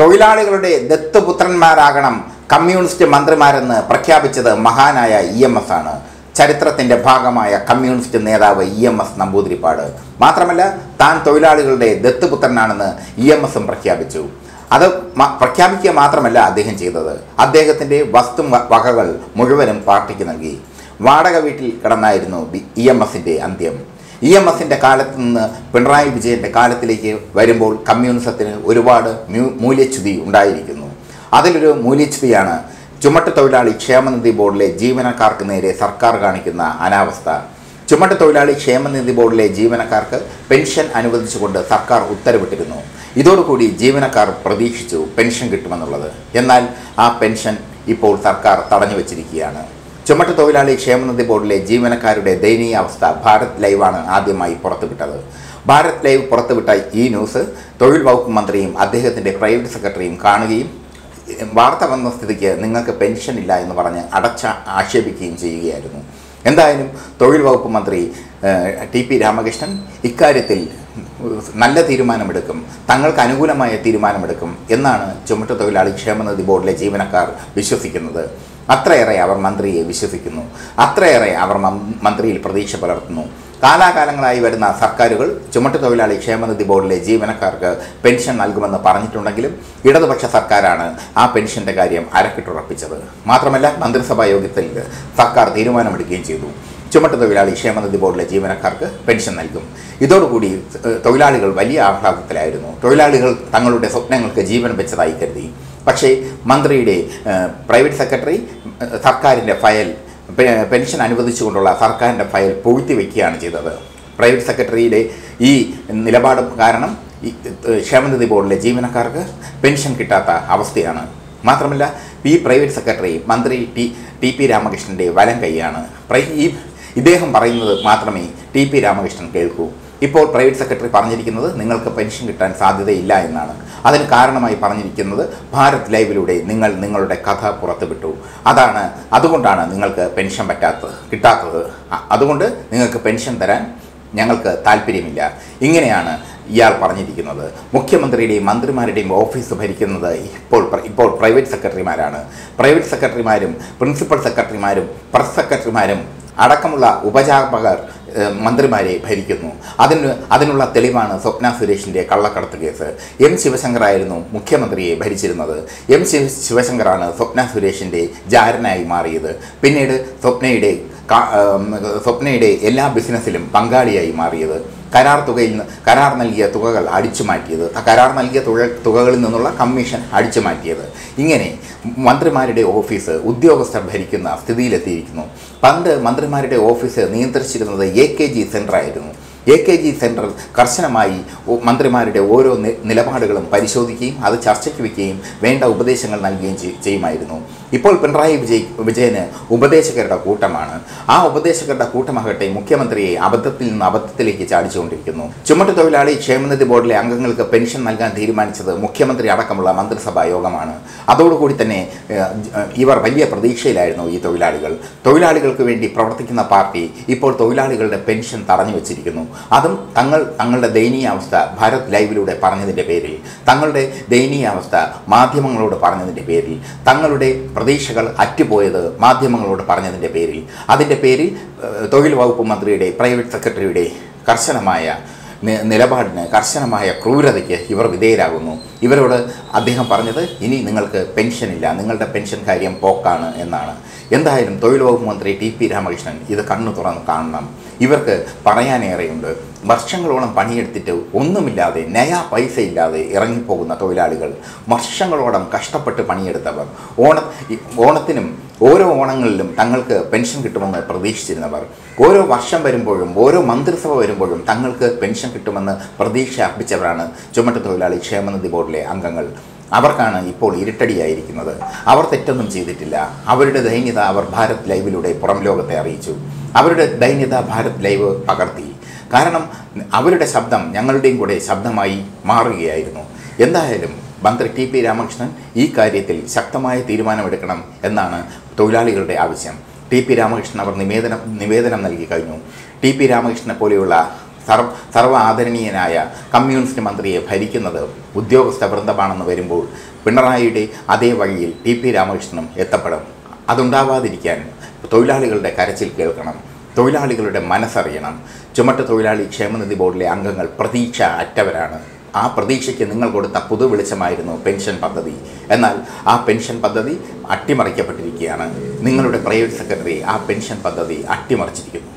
തൊഴിലാളികളുടെ ദത്തുപുത്രന്മാരാകണം കമ്മ്യൂണിസ്റ്റ് മന്ത്രിമാരെന്ന് പ്രഖ്യാപിച്ചത് മഹാനായ ഇ എം എസ് ആണ് ചരിത്രത്തിന്റെ ഭാഗമായ കമ്മ്യൂണിസ്റ്റ് നേതാവ് ഇ എം എസ് നമ്പൂതിരിപ്പാട് മാത്രമല്ല താൻ തൊഴിലാളികളുടെ ദത്തുപുത്രനാണെന്ന് ഇ എം എസും പ്രഖ്യാപിച്ചു അത് മ- പ്രഖ്യാപിക്കുക മാത്രമല്ല അദ്ദേഹം ചെയ്തത് അദ്ദേഹത്തിന്റെ വസ്തു വ- വകകൾ മുഴുവനും പാർട്ടിക്ക് നൽകി വാടക വീട്ടിൽ കിടന്നായിരുന്നു ഇ എം എസിന്റെ അന്ത്യം ഇ എം എസിന്റെ കാലത്ത് നിന്ന് പിണറായി വിജയന്റെ കാലത്തിലേക്ക് വരുമ്പോൾ കമ്മ്യൂണിസത്തിന് ഒരുപാട് മ്യൂ- മൂല്യച്യുതി ഉണ്ടായിരിക്കുന്നു അതിലൊരു മൂല്യച്യുതിയാണ് ചുമട്ട് തൊഴിലാളി ക്ഷേമനിധി ബോർഡിലെ ജീവനക്കാർക്ക് നേരെ സർക്കാർ കാണിക്കുന്ന അനാവസ്ഥ ചുമട്ട് തൊഴിലാളി ക്ഷേമനിധി ബോർഡിലെ ജീവനക്കാർക്ക് പെൻഷൻ അനുവദിച്ചുകൊണ്ട് സർക്കാർ ഉത്തരവിട്ടിരുന്നു ഇതോടുകൂടി ജീവനക്കാർ പ്രതീക്ഷിച്ചു പെൻഷൻ കിട്ടുമെന്നുള്ളത് എന്നാൽ ആ പെൻഷൻ ഇപ്പോൾ സർക്കാർ തടഞ്ഞു വച്ചിരിക്കുകയാണ് ചുമട്ട് തൊഴിലാളി ക്ഷേമനിധി ബോർഡിലെ ജീവനക്കാരുടെ ദയനീയ അവസ്ഥ ഭാരത് ലൈവാണ് ആദ്യമായി പുറത്തുവിട്ടത് ഭാരത് ലൈവ് പുറത്തുവിട്ട ഈ ന്യൂസ് തൊഴിൽ വകുപ്പ് മന്ത്രിയും അദ്ദേഹത്തിൻ്റെ പ്രൈവറ്റ് സെക്രട്ടറിയും കാണുകയും വാർത്ത വന്ന സ്ഥിതിക്ക് നിങ്ങൾക്ക് പെൻഷൻ ഇല്ല എന്ന് പറഞ്ഞ് അടച്ച ആക്ഷേപിക്കുകയും ചെയ്യുകയായിരുന്നു എന്തായാലും തൊഴിൽ വകുപ്പ് മന്ത്രി ഏഹ്, ടി പി രാമകൃഷ്ണൻ ഇക്കാര്യത്തിൽ നല്ല തീരുമാനമെടുക്കും തങ്ങൾക്ക് അനുകൂലമായ തീരുമാനമെടുക്കും എന്നാണ് ചുമട്ട് തൊഴിലാളി ക്ഷേമനിധി ബോർഡിലെ ജീവനക്കാർ വിശ്വസിക്കുന്നത് അത്രയേറെ അവർ മന്ത്രിയെ വിശ്വസിക്കുന്നു അത്രയേറെ അവർ മം- മന്ത്രിയിൽ പ്രതീക്ഷ പുലർത്തുന്നു കാലാകാലങ്ങളായി വരുന്ന സർക്കാരുകൾ ചുമട്ട് തൊഴിലാളി ക്ഷേമനിധി ബോർഡിലെ ജീവനക്കാർക്ക് പെൻഷൻ നൽകുമെന്ന് പറഞ്ഞിട്ടുണ്ടെങ്കിലും ഇടതുപക്ഷ സർക്കാരാണ് ആ പെൻഷന്റെ കാര്യം അരക്കിട്ടുറപ്പിച്ചത് മാത്രമല്ല മന്ത്രിസഭാ യോഗത്തിൽ സർക്കാർ തീരുമാനമെടുക്കുകയും ചെയ്തു ചുമട്ട് തൊഴിലാളി ക്ഷേമനിധി ബോർഡിലെ ജീവനക്കാർക്ക് പെൻഷൻ നൽകും ഇതോടുകൂടി ഏഹ്, തൊഴിലാളികൾ വലിയ ആഹ്ലാദത്തിലായിരുന്നു തൊഴിലാളികൾ തങ്ങളുടെ സ്വപ്നങ്ങൾക്ക് ജീവൻ വെച്ചതായി കരുതി പക്ഷേ മന്ത്രിയുടെ ഏഹ്, പ്രൈവറ്റ് സെക്രട്ടറി ഏഹ്, സർക്കാരിൻ്റെ ഫയൽ പെ- പെൻഷൻ അനുവദിച്ചുകൊണ്ടുള്ള സർക്കാരിൻ്റെ ഫയൽ പൂഴ്ത്തി വയ്ക്കുകയാണ് ചെയ്തത് പ്രൈവറ്റ് സെക്രട്ടറിയുടെ ഈ നിലപാട് കാരണം ഈ ഏഹ്, ക്ഷേമനിധി ബോർഡിലെ ജീവനക്കാർക്ക് പെൻഷൻ കിട്ടാത്ത അവസ്ഥയാണ് മാത്രമല്ല ഈ പ്രൈവറ്റ് സെക്രട്ടറി മന്ത്രി ടി ടി പി രാമകൃഷ്ണൻ്റെ വലം കൈയാണ് പ്രൈ ഈ ഇദ്ദേഹം പറയുന്നത് മാത്രമേ ടി പി രാമകൃഷ്ണൻ കേൾക്കൂ ഇപ്പോൾ പ്രൈവറ്റ് സെക്രട്ടറി പറഞ്ഞിരിക്കുന്നത് നിങ്ങൾക്ക് പെൻഷൻ കിട്ടാൻ സാധ്യതയില്ല എന്നാണ് അതിന് കാരണമായി പറഞ്ഞിരിക്കുന്നത് ഭാരത് ലൈവിലൂടെ നിങ്ങൾ നിങ്ങളുടെ കഥ പുറത്തുവിട്ടു അതാണ് അതുകൊണ്ടാണ് നിങ്ങൾക്ക് പെൻഷൻ പറ്റാത്തത് കിട്ടാത്തത് അ- അതുകൊണ്ട് നിങ്ങൾക്ക് പെൻഷൻ തരാൻ ഞങ്ങൾക്ക് താല്പര്യമില്ല ഇങ്ങനെയാണ് ഇയാൾ പറഞ്ഞിരിക്കുന്നത് മുഖ്യമന്ത്രിയുടെയും മന്ത്രിമാരുടെയും ഓഫീസ് ഭരിക്കുന്നത് ഇപ്പോൾ പ്ര- ഇപ്പോൾ പ്രൈവറ്റ് സെക്രട്ടറിമാരാണ് പ്രൈവറ്റ് സെക്രട്ടറിമാരും പ്രിൻസിപ്പൽ സെക്രട്ടറിമാരും പ്രസ് സെക്രട്ടറിമാരും അടക്കമുള്ള ഉപജാപകർ ഏഹ്, മന്ത്രിമാരെ ഭരിക്കുന്നു അതിന് അതിനുള്ള തെളിവാണ് സ്വപ്ന സുരേഷിൻ്റെ കള്ളക്കടത്ത് കേസ് എം ശിവശങ്കറായിരുന്നു മുഖ്യമന്ത്രിയെ ഭരിച്ചിരുന്നത് എം ശിവ ശിവശങ്കറാണ് സ്വപ്ന സുരേഷിൻ്റെ ജാരനായി മാറിയത് പിന്നീട് സ്വപ്നയുടെ കാ- ഏം, സ്വപ്നയുടെ എല്ലാ ബിസിനസ്സിലും പങ്കാളിയായി മാറിയത് കരാർ തുകയിൽ നിന്ന് കരാർ നൽകിയ തുകകൾ അടിച്ചു മാറ്റിയത് ആ കരാർ നൽകിയ തുക തുകകളിൽ നിന്നുള്ള കമ്മീഷൻ അടിച്ചു മാറ്റിയത് ഇങ്ങനെ മന്ത്രിമാരുടെ ഓഫീസ് ഉദ്യോഗസ്ഥർ ഭരിക്കുന്ന സ്ഥിതിയിലെത്തിയിരിക്കുന്നു പണ്ട് മന്ത്രിമാരുടെ ഓഫീസ് നിയന്ത്രിച്ചിരുന്നത് എ കെ ജി സെൻ്ററായിരുന്നു എ കെ ജി സെൻറ്റർ കർശനമായി ഒ- മന്ത്രിമാരുടെ ഓരോ നി- നിലപാടുകളും പരിശോധിക്കുകയും അത് ചർച്ചയ്ക്ക് വയ്ക്കുകയും വേണ്ട ഉപദേശങ്ങൾ നൽകുകയും ചെയ്- ചെയ്യുമായിരുന്നു ഇപ്പോൾ പിണറായി വിജയ് വിജയന് ഉപദേശകരുടെ കൂട്ടമാണ് ആ ഉപദേശകരുടെ കൂട്ടമാകട്ടെ മുഖ്യമന്ത്രിയെ അബദ്ധത്തിൽ നിന്ന് അബദ്ധത്തിലേക്ക് ചാടിച്ചുകൊണ്ടിരിക്കുന്നു ചുമട്ട് തൊഴിലാളി ക്ഷേമനിധി ബോർഡിലെ അംഗങ്ങൾക്ക് പെൻഷൻ നൽകാൻ തീരുമാനിച്ചത് മുഖ്യമന്ത്രി അടക്കമുള്ള മന്ത്രിസഭാ യോഗമാണ് അതോടുകൂടി തന്നെ ഏഹ്, ജ- ഇവർ വലിയ പ്രതീക്ഷയിലായിരുന്നു ഈ തൊഴിലാളികൾ തൊഴിലാളികൾക്ക് വേണ്ടി പ്രവർത്തിക്കുന്ന പാർട്ടി ഇപ്പോൾ തൊഴിലാളികളുടെ പെൻഷൻ തടഞ്ഞു വെച്ചിരിക്കുന്നു അതും തങ്ങൾ തങ്ങളുടെ ദയനീയ അവസ്ഥ ഭാരത് ലൈവിലൂടെ പറഞ്ഞതിൻ്റെ പേരിൽ തങ്ങളുടെ ദയനീയ അവസ്ഥ മാധ്യമങ്ങളോട് പറഞ്ഞതിൻ്റെ പേരിൽ തങ്ങളുടെ പ്രതീക്ഷകൾ അറ്റുപോയത് മാധ്യമങ്ങളോട് പറഞ്ഞതിൻ്റെ പേരിൽ അതിൻ്റെ പേരിൽ ഏഹ്, തൊഴിൽ വകുപ്പ് മന്ത്രിയുടെ പ്രൈവറ്റ് സെക്രട്ടറിയുടെ കർശനമായ നി- നിലപാടിന് കർശനമായ ക്രൂരതയ്ക്ക് ഇവർ വിധേയരാകുന്നു ഇവരോട് അദ്ദേഹം പറഞ്ഞത് ഇനി നിങ്ങൾക്ക് പെൻഷനില്ല നിങ്ങളുടെ പെൻഷൻ കാര്യം പോക്കാണ് എന്നാണ് എന്തായാലും തൊഴിൽ വകുപ്പ് മന്ത്രി ടി പി രാമകൃഷ്ണൻ ഇത് കണ്ണു തുറന്ന് കാണണം ഇവർക്ക് പറയാനേറെയുണ്ട് വർഷങ്ങളോളം പണിയെടുത്തിട്ട് ഒന്നുമില്ലാതെ നയാ പൈസ ഇല്ലാതെ ഇറങ്ങിപ്പോകുന്ന തൊഴിലാളികൾ വർഷങ്ങളോളം കഷ്ടപ്പെട്ട് പണിയെടുത്തവർ ഓണ ഈ ഓണത്തിനും ഓരോ ഓണങ്ങളിലും തങ്ങൾക്ക് പെൻഷൻ കിട്ടുമെന്ന് പ്രതീക്ഷിച്ചിരുന്നവർ ഓരോ വർഷം വരുമ്പോഴും ഓരോ മന്ത്രിസഭ വരുമ്പോഴും തങ്ങൾക്ക് പെൻഷൻ കിട്ടുമെന്ന് പ്രതീക്ഷ അർപ്പിച്ചവരാണ് ചുമട്ട് തൊഴിലാളി ക്ഷേമനിധി ബോർഡിലെ അംഗങ്ങൾ അവർക്കാണ് ഇപ്പോൾ ഇരുട്ടടിയായിരിക്കുന്നത് അവർ തെറ്റൊന്നും ചെയ്തിട്ടില്ല അവരുടെ ദൈന്യത അവർ ഭാരത് ലൈവിലൂടെ പുറം ലോകത്തെ അറിയിച്ചു അവരുടെ ദൈന്യത ഭാരത് ലൈവ് പകർത്തി കാരണം അവരുടെ ശബ്ദം ഞങ്ങളുടെയും കൂടെ ശബ്ദമായി മാറുകയായിരുന്നു എന്തായാലും മന്ത്രി ടി പി രാമകൃഷ്ണൻ ഈ കാര്യത്തിൽ ശക്തമായ തീരുമാനമെടുക്കണം എന്നാണ് തൊഴിലാളികളുടെ ആവശ്യം ടി പി രാമകൃഷ്ണൻ അവർ നിവേദനം നിവേദനം നൽകി കഴിഞ്ഞു ടി പി രാമകൃഷ്ണനെ പോലെയുള്ള സർവ സർവ്വ ആദരണീയനായ കമ്മ്യൂണിസ്റ്റ് മന്ത്രിയെ ഭരിക്കുന്നത് ഉദ്യോഗസ്ഥ വൃന്ദമാണെന്ന് വരുമ്പോൾ പിണറായിയുടെ അതേ വഴിയിൽ ടി പി രാമകൃഷ്ണനും എത്തപ്പെടും അതുണ്ടാവാതിരിക്കാൻ തൊഴിലാളികളുടെ കരച്ചിൽ കേൾക്കണം തൊഴിലാളികളുടെ മനസ്സറിയണം ചുമട്ട് തൊഴിലാളി ക്ഷേമനിധി ബോർഡിലെ അംഗങ്ങൾ പ്രതീക്ഷ അറ്റവരാണ് ആ പ്രതീക്ഷയ്ക്ക് നിങ്ങൾ കൊടുത്ത പുതു വെളിച്ചമായിരുന്നു പെൻഷൻ പദ്ധതി എന്നാൽ ആ പെൻഷൻ പദ്ധതി അട്ടിമറിക്കപ്പെട്ടിരിക്കുകയാണ് നിങ്ങളുടെ പ്രൈവറ്റ് സെക്രട്ടറി ആ പെൻഷൻ പദ്ധതി അട്ടിമറിച്ചിരിക്കുന്നു